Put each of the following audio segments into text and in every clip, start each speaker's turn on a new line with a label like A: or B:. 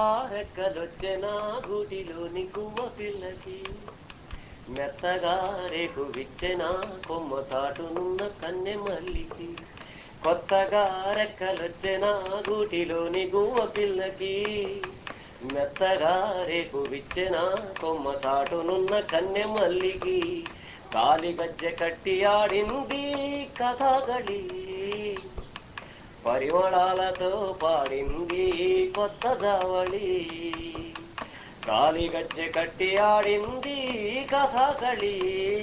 A: రెక్కలొచ్చెన గూటిలోని గువ్వ పిల్లకి మెత్తగా రేకు విచ్చెన కొమ్మ చాటునున్న కన్నె మల్లికి కొత్తగా రెక్కలొచ్చెన గూటిలోని గువ్వ పిల్లకి మెత్తగా రేకు విచ్చెన కొమ్మ చాటునున్న కన్నె మల్లికి కాలి గజ్జె కట్టి ఆడింది కథగళి పరిమళాలతో పాడింది కొత్త జావళి గాలి గజ్జె కట్టి ఆడింది కథకళి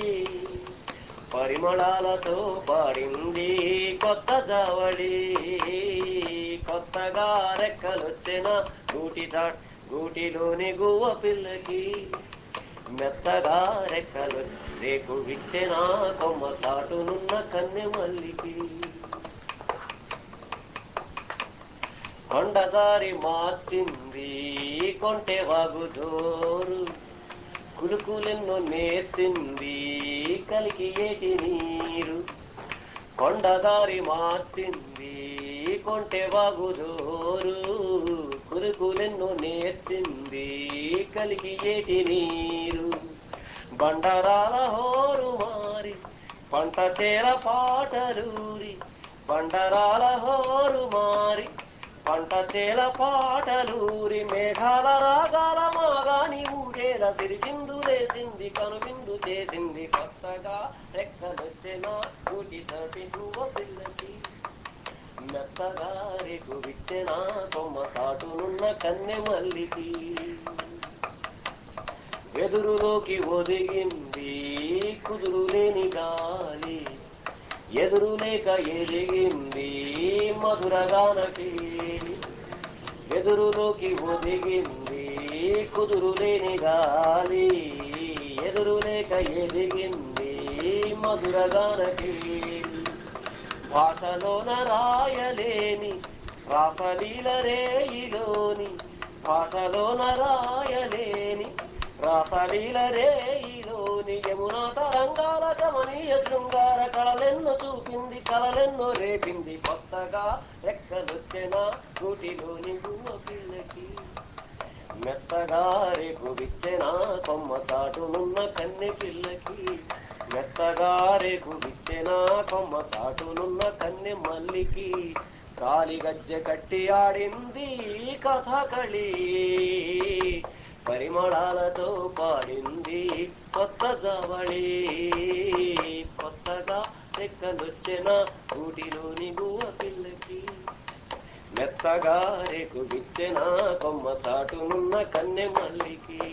A: పరిమళాలతో పాడింది కొత్త జావళి కొత్తగా రెక్కలొచ్చిన గూటి చాట్ గూటిలోని గువ్వ పిల్లకి మెత్తగా రెక్కలు రేకు విచ్చెన కొమ్మ చాటునున్న కన్నె మల్లికి కొండదారి మార్చింది కొంటె వాగు జోరు కులుకులెన్నో నేర్చింది కలికి ఏటి నీరు కొండదారి మార్చింది కొంటె వాగు జోరు కులుకులెన్నో నేర్చింది కలికి ఏటి నీరు బండరాల హోరు మారి పంట చేల పాటలూరి బండరాల హోరు మారి పంట చేల పాటలూరి మేఘాల రాగాల మాగాని ఊగేల సిరిచిందు లేచింది కనువిందు చేసింది కొత్తగా రెక్కలొచ్చిన ఊటి తోటి పువ్వ పిల్లకి మెత్తగా రేకు విచ్చెన కొమ్మ చాటునున్న కన్నె మల్లికి వెదురులోకి ఒదిగింది కుదురు లేని గాలి ఎదురు లేక ఎదిగింది మధురగానకి ఎదురులోకి ఒదిగింది కుదురు లేని గాలి ఎదురు లేక ఎదిగింది మధురగానకి భాషలోన రాయలేని రాసలీల రేయిలోని భాషలోన రాయలేని రాసలీల రేయిలోని యమునా తరంగాల గమనీయ శృంగార కళలెన్నో చూపింది కళలెన్నో రేపింది కొత్తగా రెక్కలొచ్చెన గూటిలోని గువ్వ పిల్లకి మెత్తగా రేపు విచ్చెన కొమ్మ చాటునున్న కన్నె పిల్లకి మెత్తగా రేపు విచ్చెన కొమ్మ చాటునున్న కన్నె మల్లికి కాలి గజ్జె కట్టి ఆడింది కథకళి పరిమళాలతో పాడింది కొత్త జవళి కొత్తగా రెక్కలొచ్చెన ఊటిలోని గువ్వ పిల్లకి మెత్తగా రేకు విచ్చెన కొమ్మ చాటునున్న కన్నె మల్లికి